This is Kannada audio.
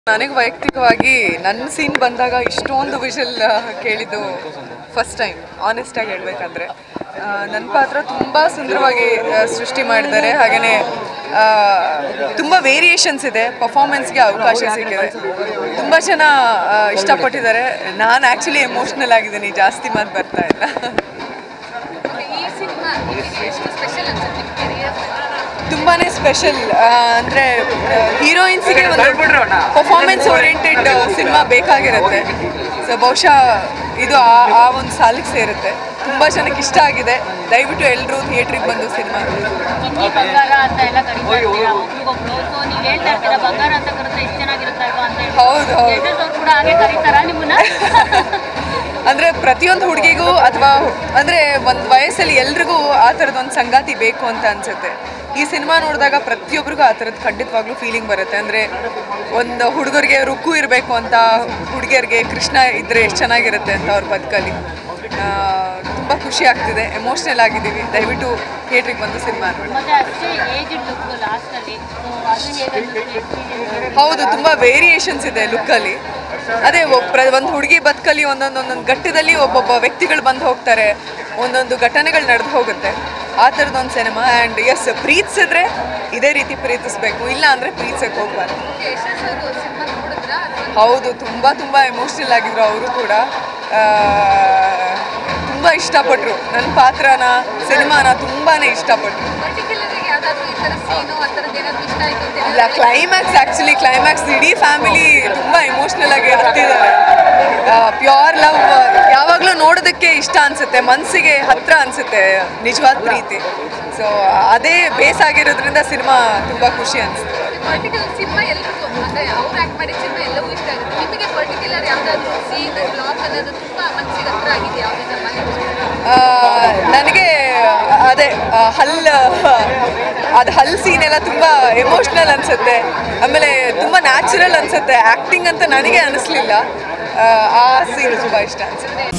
ನನಗೆ ವೈಯಕ್ತಿಕವಾಗಿ ನನ್ನ ಸೀನ್ ಬಂದಾಗ ಇಷ್ಟೊಂದು ವಿಷಲ್ ಕೇಳಿದ್ದು ಫಸ್ಟ್ ಟೈಮ್ ಆನೆಸ್ಟಾಗಿ ಹೇಳ್ಬೇಕಂದ್ರೆ ನನ್ನ ಪಾತ್ರ ತುಂಬ ಸುಂದರವಾಗಿ ಆ, ಸೃಷ್ಟಿ ಮಾಡಿದ್ದಾರೆ ಹಾಗೆಯೇ ತುಂಬ ವೇರಿಯೇಷನ್ಸ್ ಇದೆ ಪರ್ಫಾರ್ಮೆನ್ಸ್ಗೆ ಅವಕಾಶ ಸಿಕ್ಕಿದೆ ತುಂಬ ಜನ ಆ, ಇಷ್ಟಪಟ್ಟಿದ್ದಾರೆ ನಾನು ಆ್ಯಕ್ಚುಲಿ ಎಮೋಷ್ನಲ್ ಆಗಿದ್ದೀನಿ ಜಾಸ್ತಿ ಮಾತು ಬರ್ತಾ ಇಲ್ಲ ಈ ಸಿನಿಮಾ ನಿಮಗೆ ಎಷ್ಟು ಸ್ಪೆಷಲ್ ಅನ್ಸುತ್ತೆ ಕೆರಿಯರ್ ತುಂಬಾ ಸ್ಪೆಷಲ್ ಅಂದರೆ ಹೀರೋಯಿನ್ಸ್ಗೆ ಒಂದು ಪರ್ಫಾರ್ಮೆನ್ಸ್ ಓರಿಯೆಂಟೆಡ್ ಸಿನಿಮಾ ಬೇಕಾಗಿರುತ್ತೆ ಸೊ ಬಹುಶಃ ಇದು ಆ ಆ ಒಂದು ಸಾಲಿಗೆ ಸೇರುತ್ತೆ ತುಂಬ ಜನಕ್ಕೆ ಇಷ್ಟ ಆಗಿದೆ ದಯವಿಟ್ಟು ಎಲ್ಲರೂ ಥಿಯೇಟ್ರಿಗೆ ಬಂದು ಸಿನಿಮಾ ಚಿನ್ನಿ ಬಂಗಾರ ಅಂತ ಎಲ್ಲ ಕರೀತಾ ಇರ್ತೀರಾ ಒಬ್ರಿಗೊಬ್ರು ಸೊ ನೀವು ಹೇಳ್ತಾ ಇರ್ತೀರಾ ಬಂಗಾರ ಅಂತ ಕರೆದ್ರೆ ಇಷ್ಟು ಚೆನ್ನಾಗಿರುತ್ತೆ ಅಲ್ವಾ ಅಂತ ಹೇಳಿ ಹೌದು ಹೌದು ಜಡ್ಜಸ್ ಅವ್ರು ಕೂಡ ಹಾಗೆ ಕರೀತಾರ ನಿಮ್ಮನ್ನ ಅಂದರೆ ಪ್ರತಿಯೊಂದು ಹುಡುಗಿಗೂ ಅಥವಾ ಅಂದರೆ ಒಂದು ವಯಸ್ಸಲ್ಲಿ ಎಲ್ರಿಗೂ ಆ ಥರದ್ದು ಒಂದು ಸಂಗಾತಿ ಬೇಕು ಅಂತ ಅನಿಸುತ್ತೆ ಈ ಸಿನಿಮಾ ನೋಡಿದಾಗ ಪ್ರತಿಯೊಬ್ಬರಿಗೂ ಆ ಥರದ್ದು ಖಂಡಿತವಾಗ್ಲೂ ಫೀಲಿಂಗ್ ಬರುತ್ತೆ ಅಂದರೆ ಒಂದು ಹುಡುಗರಿಗೆ ರುಕ್ಕು ಇರಬೇಕು ಅಂತ ಹುಡುಗಿಯರಿಗೆ ಕೃಷ್ಣ ಇದ್ದರೆ ಎಷ್ಟು ಚೆನ್ನಾಗಿರುತ್ತೆ ಅಂತ ಅವ್ರ ಬದುಕಲ್ಲಿ ತುಂಬ ಖುಷಿ ಆಗ್ತಿದೆ ಎಮೋಷ್ನಲ್ ಆಗಿದ್ದೀವಿ ದಯವಿಟ್ಟು ಥಿಯೇಟ್ರಿಗೆ ಬಂದು ಸಿನಿಮಾ ನೋಡಿ ಮತ್ತೆ ಅಷ್ಟೇ ಏಜ್ ಲುಕ್ ಲಾಸ್ಟ್ ಅಲ್ಲಿ ಸೊ ಅದು ಹೇಗೆ ಎಕ್ಸ್ಪೀರಿಯನ್ಸ್ ಹೌದು ತುಂಬ ವೇರಿಯೇಷನ್ಸ್ ಇದೆ ಲುಕ್ಕಲ್ಲಿ ಅದೇ ಒಂದು ಹುಡುಗಿ ಬದುಕಲ್ಲಿ ಒಂದೊಂದು ಒಂದೊಂದು ಘಟ್ಟದಲ್ಲಿ ಒಬ್ಬೊಬ್ಬ ವ್ಯಕ್ತಿಗಳು ಬಂದು ಹೋಗ್ತಾರೆ ಒಂದೊಂದು ಘಟನೆಗಳು ನಡೆದು ಹೋಗುತ್ತೆ ಆ ಥರದ್ದು ಒಂದು ಸಿನಿಮಾ ಆ್ಯಂಡ್ ಎಸ್ ಪ್ರೀತಿಸಿದ್ರೆ ಇದೇ ರೀತಿ ಪ್ರೀತಿಸ್ಬೇಕು ಇಲ್ಲ ಅಂದರೆ ಪ್ರೀತಿಸಕ್ಕೆ ಹೋಗ್ಬಾರ್ದು ಯಶಸ್ ಅವರು ಸಿನಿಮಾ ನೋಡಿದ್ರಾ ಅಥವಾ ಹೌದು ತುಂಬ ತುಂಬ ಎಮೋಷ್ನಲ್ ಆಗಿದ್ರು ಅವರು ಕೂಡ ತುಂಬ ಇಷ್ಟಪಟ್ಟರು ನನ್ನ ಪಾತ್ರನ ಸಿನಿಮಾನ ತುಂಬಾ ಇಷ್ಟಪಟ್ಟರು ಪರ್ಟಿಕ್ಯುಲರ್ ಆಗಿ ಯಾವ್ದಾದ್ರು ಈ ಥರ ಸೀನು ಆ ಥರದ್ದು ಏನಾದ್ರು ಇಷ್ಟ ಆಯ್ತು ಅಂತ ಇಲ್ಲ ಕ್ಲೈಮ್ಯಾಕ್ಸ್ ಆ್ಯಕ್ಚುಲಿ ಕ್ಲೈಮ್ಯಾಕ್ಸ್ ಇಡೀ ಫ್ಯಾಮಿಲಿ ತುಂಬ ಎಮೋಷ್ನಲ್ ಆಗಿ ಹತ್ತಿದ್ದಾರೆ ಪ್ಯೂರ್ ಲವ್ ಯಾವಾಗಲೂ ನೋಡೋದಕ್ಕೆ ಇಷ್ಟ ಅನಿಸುತ್ತೆ ಮನಸ್ಸಿಗೆ ಹತ್ರ ಅನಿಸುತ್ತೆ ನಿಜವಾದ ಪ್ರೀತಿ ಸೊ ಅದೇ ಬೇಸ್ ಆಗಿರೋದ್ರಿಂದ ಸಿನಿಮಾ ತುಂಬ ಖುಷಿ ಅನಿಸುತ್ತೆ ಪರ್ಟಿಕ್ಯುಲರ್ ಸಿನಿಮಾ ಎಲ್ರಿಗೂ ಅಂದ್ರೆ ಅವ್ರು ಆಕ್ಟ್ ಮಾಡಿದ ಸಿನಿಮಾ ಎಲ್ಲವೂ ಇಷ್ಟ ಆಗುತ್ತೆ ನಿಮಗೆ ಪರ್ಟಿಕ್ಯುಲರ್ ಯಾವ್ದಾದ್ರು ಸೀನ್ ಬ್ಲಾಗ್ ಅನ್ನೋದು ತುಂಬಾ ಮನಸ್ಸಿಗೆ ಹತ್ರ ಆಗಿದೆ ಯಾವ್ದಾದ್ರು ಮನೆ ಆ, ನನಗೆ ಅದೇ ಆ, ಹಲ್ ಅದು ಹಲ್ ಸೀನ್ ಎಲ್ಲ ತುಂಬ ಎಮೋಷ್ನಲ್ ಅನಿಸುತ್ತೆ ಆಮೇಲೆ ತುಂಬ ನ್ಯಾಚುರಲ್ ಅನಿಸುತ್ತೆ ಆ್ಯಕ್ಟಿಂಗ್ ಅಂತ ನನಗೆ ಅನಿಸ್ಲಿಲ್ಲ ಆ, ಆ ಸೀನ್ ತುಂಬ ಇಷ್ಟ ಅನಿಸುತ್ತೆ